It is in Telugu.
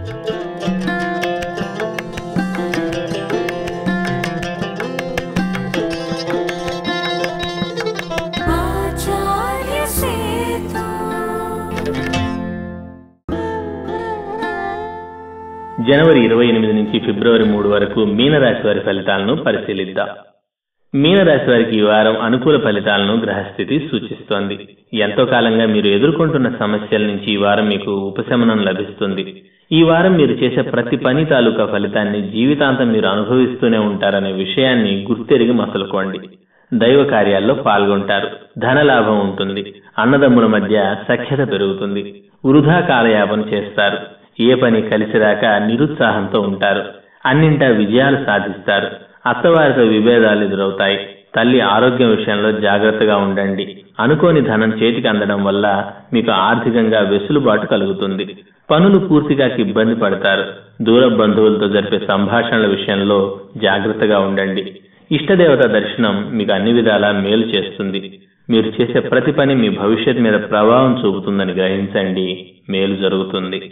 आचार्य सेतु జనవరి ఇరవై ఎనిమిది నుంచి ఫిబ్రవరి మూడు వరకు మీనరాశి వారి ఫలితాలను పరిశీలిద్దాం మీనరాశి వారికి ఈ వారం అనుకూల ఫలితాలను గ్రహస్థితి సూచిస్తోంది ఎంతో కాలంగా మీరు ఎదుర్కొంటున్న సమస్యల నుంచి ఈ వారం మీకు ఉపశమనం లభిస్తుంది ఈ వారం మీరు చేసే ప్రతి పని తాలూకా ఫలితాన్ని జీవితాంతం మీరు అనుభవిస్తూనే ఉంటారనే విషయాన్ని గుర్తెరిగి మసలుకోండి దైవ కార్యాల్లో పాల్గొంటారు ధనలాభం ఉంటుంది అన్నదమ్ముల మధ్య సఖ్యత పెరుగుతుంది వృధా కాలయాపన చేస్తారు ఏ పని కలిసి రాక నిరుత్సాహంతో ఉంటారు అన్నింటా విజయాలు సాధిస్తారు అత్తవారితో విభేదాలు ఎదురవుతాయి తల్లి ఆరోగ్యం విషయంలో జాగ్రత్తగా ఉండండి అనుకోని ధనం చేతికి అందడం వల్ల మీకు ఆర్థికంగా వెసులుబాటు కలుగుతుంది పనులు పూర్తిగా ఇబ్బంది పడతారు దూర బంధువులతో జరిపే సంభాషణల విషయంలో జాగ్రత్తగా ఉండండి ఇష్టదేవత దర్శనం మీకు అన్ని విధాలా మేలు చేస్తుంది మీరు చేసే ప్రతి పని మీ భవిష్యత్ మీద ప్రభావం చూపుతుందని గ్రహించండి మేలు జరుగుతుంది